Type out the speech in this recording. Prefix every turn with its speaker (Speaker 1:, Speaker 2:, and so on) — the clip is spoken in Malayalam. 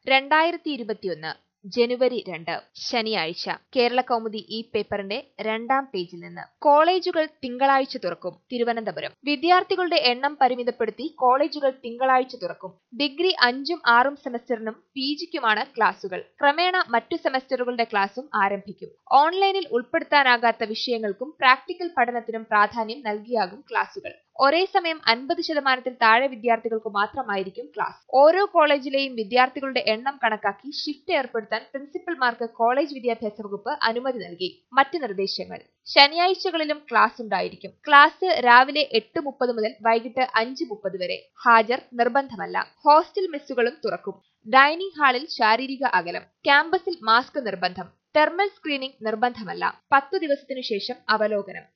Speaker 1: രണ്ടായിരത്തി ഇരുപത്തിയൊന്ന് ജനുവരി രണ്ട് ശനിയാഴ്ച കേരള കൗമുദി ഈ പേപ്പറിന്റെ രണ്ടാം പേജിൽ നിന്ന് കോളേജുകൾ തിങ്കളാഴ്ച തുറക്കും തിരുവനന്തപുരം വിദ്യാർത്ഥികളുടെ എണ്ണം പരിമിതപ്പെടുത്തി കോളേജുകൾ തിങ്കളാഴ്ച തുറക്കും ഡിഗ്രി അഞ്ചും ആറും സെമസ്റ്ററിനും പി ജിക്കുമാണ് ക്ലാസുകൾ ക്രമേണ മറ്റു സെമസ്റ്ററുകളുടെ ക്ലാസും ആരംഭിക്കും ഓൺലൈനിൽ ഉൾപ്പെടുത്താനാകാത്ത വിഷയങ്ങൾക്കും പ്രാക്ടിക്കൽ പഠനത്തിനും പ്രാധാന്യം നൽകിയാകും ക്ലാസുകൾ ഒരേ സമയം അൻപത് ശതമാനത്തിൽ താഴെ വിദ്യാർത്ഥികൾക്ക് മാത്രമായിരിക്കും ക്ലാസ് ഓരോ കോളേജിലെയും വിദ്യാർത്ഥികളുടെ എണ്ണം കണക്കാക്കി ഷിഫ്റ്റ് ഏർപ്പെടുത്താൻ പ്രിൻസിപ്പൽമാർക്ക് കോളേജ് വിദ്യാഭ്യാസ വകുപ്പ് അനുമതി നൽകി മറ്റ് നിർദ്ദേശങ്ങൾ ശനിയാഴ്ചകളിലും ക്ലാസ് ഉണ്ടായിരിക്കും ക്ലാസ് രാവിലെ എട്ട് മുപ്പത് മുതൽ വൈകിട്ട് അഞ്ച് മുപ്പത് വരെ ഹാജർ നിർബന്ധമല്ല ഹോസ്റ്റൽ മെസ്സുകളും തുറക്കും ഡൈനിങ് ഹാളിൽ ശാരീരിക അകലം ക്യാമ്പസിൽ മാസ്ക് നിർബന്ധം തെർമൽ സ്ക്രീനിംഗ് നിർബന്ധമല്ല പത്തു ദിവസത്തിനു ശേഷം അവലോകനം